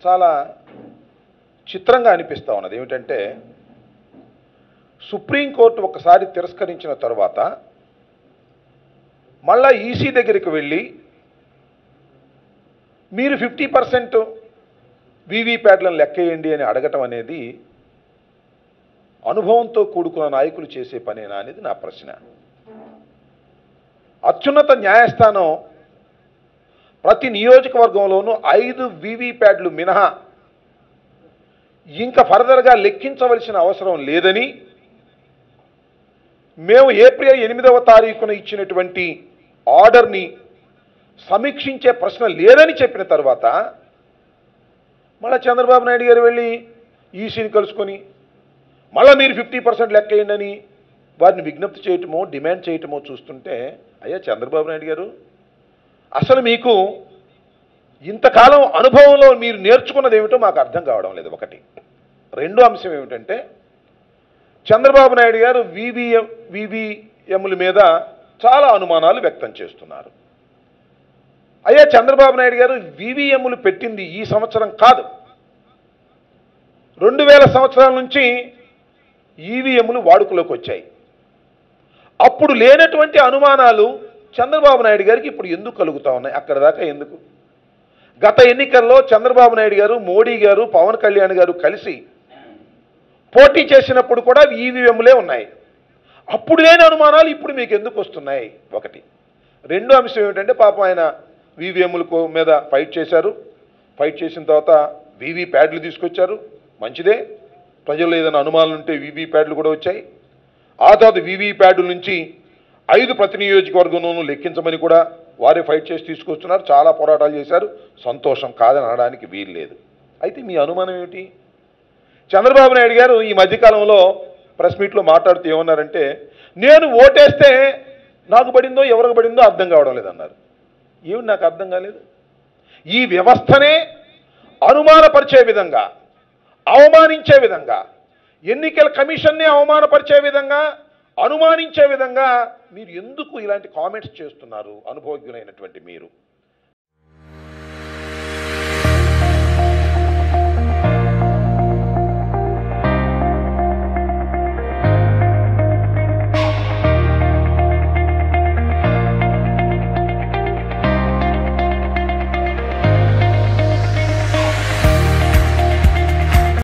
చాలా చిత్రంగా అనిపిస్తూ ఉన్నది ఏమిటంటే సుప్రీంకోర్టు ఒకసారి తిరస్కరించిన తర్వాత మళ్ళా ఈసీ దగ్గరికి వెళ్ళి మీరు ఫిఫ్టీ పర్సెంట్ వీవీప్యాట్లను లెక్కేయండి అని అడగటం అనేది అనుభవంతో కూడుకున్న నాయకులు చేసే పనేనా అనేది నా ప్రశ్న అత్యున్నత న్యాయస్థానం ప్రతి నియోజకవర్గంలోనూ ఐదు వీవీప్యాడ్లు మినహా ఇంకా ఫర్దర్గా లెక్కించవలసిన అవసరం లేదని మేము ఏప్రిల్ ఎనిమిదవ తారీఖున ఇచ్చినటువంటి ఆర్డర్ని సమీక్షించే ప్రశ్న లేదని చెప్పిన తర్వాత మళ్ళీ చంద్రబాబు నాయుడు గారు వెళ్ళి ఈసీని కలుసుకొని మళ్ళీ మీరు ఫిఫ్టీ పర్సెంట్ లెక్కేయండి అని వారిని విజ్ఞప్తి చేయటమో డిమాండ్ చేయటమో చూస్తుంటే అయ్యా చంద్రబాబు నాయుడు గారు అసలు మీకు ఇంతకాలం అనుభవంలో మీరు నేర్చుకున్నది ఏమిటో మాకు అర్థం కావడం లేదు ఒకటి రెండో అంశం ఏమిటంటే చంద్రబాబు నాయుడు గారు వివిఎం వివిఎంల మీద చాలా అనుమానాలు వ్యక్తం చేస్తున్నారు అయ్యా చంద్రబాబు నాయుడు గారు వివిఎంలు పెట్టింది ఈ సంవత్సరం కాదు రెండు వేల సంవత్సరాల నుంచి ఈవీఎంలు వాడుకలోకి వచ్చాయి అప్పుడు లేనటువంటి అనుమానాలు చంద్రబాబు నాయుడు గారికి ఇప్పుడు ఎందుకు కలుగుతా ఉన్నాయి అక్కడ దాకా ఎందుకు గత ఎన్నికల్లో చంద్రబాబు నాయుడు గారు మోడీ గారు పవన్ కళ్యాణ్ గారు కలిసి పోటీ చేసినప్పుడు కూడా ఈవీఎంలే ఉన్నాయి అప్పుడు లేని అనుమానాలు ఇప్పుడు మీకు ఎందుకు వస్తున్నాయి ఒకటి రెండో అంశం ఏమిటంటే పాపం ఆయన వీవీఎంల మీద ఫైట్ చేశారు ఫైట్ చేసిన తర్వాత వీవీ ప్యాడ్లు తీసుకొచ్చారు మంచిదే ప్రజల్లో ఏదైనా అనుమానాలు ఉంటే వీవీ ప్యాడ్లు కూడా వచ్చాయి ఆ తర్వాత వీవీ ప్యాడ్ల నుంచి ఐదు ప్రతి నియోజకవర్గంలోనూ లెక్కించమని కూడా వారే ఫైట్ చేసి తీసుకొస్తున్నారు చాలా పోరాటాలు చేశారు సంతోషం కాదని అనడానికి వీలు లేదు అయితే మీ అనుమానం ఏమిటి చంద్రబాబు నాయుడు గారు ఈ మధ్యకాలంలో ప్రెస్ మీట్లో మాట్లాడుతూ ఏమన్నారంటే నేను ఓటేస్తే నాకు పడిందో ఎవరికి పడిందో అర్థం కావడం లేదన్నారు ఏమిటి నాకు అర్థం కాలేదు ఈ వ్యవస్థనే అనుమానపరిచే విధంగా అవమానించే విధంగా ఎన్నికల కమిషన్నే అవమానపరిచే విధంగా అనుమానించే విధంగా మీరు ఎందుకు ఇలాంటి కామెంట్స్ చేస్తున్నారు అనుభవజ్ఞులైనటువంటి మీరు